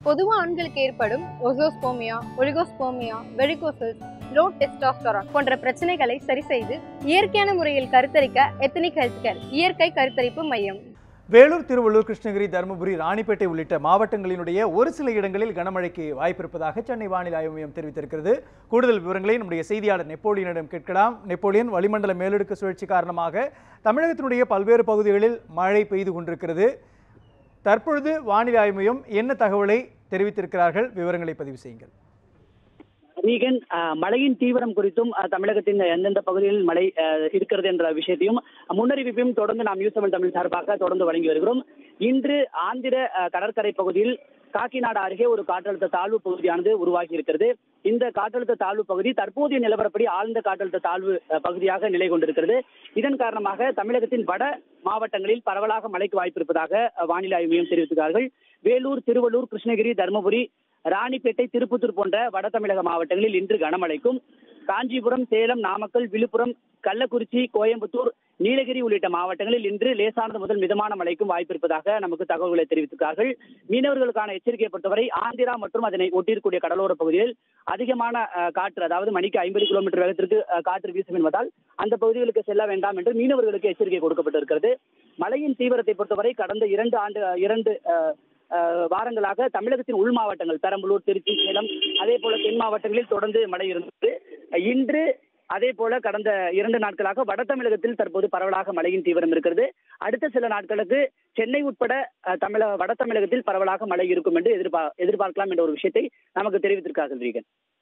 பொதுவா ஆண்களுக்கு ஏற்படும் azoospermia oligospermia varicoceles low testosterone போன்ற பிரச்சனைகளை சரி செய்து இயற்கையான முறையில் கருத்தரிக்க எத்தனிக் ஹெல்த் கேர் இயற்கை கருத்தரிப்பு மையம் வேலூர் திருவள்ளூர் கிருஷ்ணகிரி தருமபுரி ராணிப்பேட்டை உள்ளிட்ட மாவட்டங்களினுடைய ஒரு சில இடங்களில் கனமழைக்கு வாய்ப்பிருப்பதாக சென்னை வானிலை ஆய்வு மையம் தெரிவித்திருக்கிறது கூடுதல் விவரங்களை நம்முடைய செய்தியாளர் நெப்போலியனிடம் கேட்கலாம் நெப்போலியன் வளிமண்டல மேலடுக்கு சுழற்சி காரணமாக தமிழகத்தினுடைய பல்வேறு பகுதிகளில் மழை பெய்து கொண்டிருக்கிறது தற்பொழுது வானிலை ஆய்வு மையம் என்ன தகவலை தெரிவித்திருக்கிறார்கள் விவரங்களை பதிவு செய்யுங்கள் ரீகன் அஹ், மழையின் தீவிரம் குறித்தும் அஹ், தமிழகத்தின் எந்தெந்த பகுதிகளில் மழை அஹ், இருக்கிறது என்ற விஷயத்தையும் முன்னறிவிப்பையும் தொடர்ந்து நாம் நியூஸ் தமிழ் தமிழ் சார்பாக தொடர்ந்து வழங்கி வருகிறோம் இன்று ஆந்திர அஹ், கடற்கரை பகுதியில் காக்கிநாடு அருகே ஒரு காற்றழுத்த தாழ்வு பகுதியானது உருவாகி இருக்கிறது இந்த காற்றழுத்த தாழ்வு பகுதி தற்போதைய நிலவரப்படி ஆழ்ந்த காற்றழுத்த தாழ்வு அஹ், பகுதியாக நிலை கொண்டிருக்கிறது இதன் காரணமாக தமிழகத்தின் வட மாவட்டங்களில் பரவலாக மழைக்கு வாய்ப்பு இருப்பதாக அஹ், வானிலை ஆய்வு மையம் தெரிவித்துள்ளார்கள் வேலூர் திருவள்ளூர் கிருஷ்ணகிரி தருமபுரி ராணிப்பேட்டை திருப்பத்தூர் போன்ற வட தமிழக மாவட்டங்களில் இன்று கனமழைக்கும் காஞ்சிபுரம் சேலம் நாமக்கல் விழுப்புரம் கள்ளக்குறிச்சி கோயம்புத்தூர் நீலகிரி உள்ளிட்ட மாவட்டங்களில் இன்று லேசானது முதல் மிதமான மழைக்கும் வாய்ப்பு இருப்பதாக நமக்கு தகவல்களை தெரிவித்திருக்கிறார்கள் மீனவர்களுக்கான எச்சரிக்கையை பொறுத்தவரை ஆந்திரா மற்றும் அதனை ஒட்டியிருக்கக்கூடிய கடலோர பகுதிகளில் அதிகமான அஹ், காற்று அதாவது மணிக்கு ஐம்பது கிலோமீட்டர் வேகத்திற்கு அஹ், காற்று வீசும் என்பதால் அந்த பகுதிகளுக்கு செல்ல வேண்டாம் என்று மீனவர்களுக்கு எச்சரிக்கை கொடுக்கப்பட்டிருக்கிறது மழையின் தீவிரத்தை பொறுத்தவரை கடந்த இரண்டு ஆண்டு இரண்டு அஹ், அஹ், வாரங்களாக தமிழகத்தின் உள் மாவட்டங்கள் பெரம்பலூர் திருச்சி சேலம் அதே போல தென் மாவட்டங்களில் தொடர்ந்து மழை இருந்தது இன்று அதே போல கடந்த இரண்டு நாட்களாக வட தமிழகத்தில் தற்போது பரவலாக மழையின் தீவிரம் இருக்கிறது அடுத்த சில நாட்களுக்கு சென்னை உட்பட அஹ், தமிழக வட தமிழகத்தில் பரவலாக மழை இருக்கும் என்று எதிர்பார் எதிர்பார்க்கலாம் என்ற ஒரு விஷயத்தை நமக்கு தெரிவித்திருக்கார்கள் ரீகன்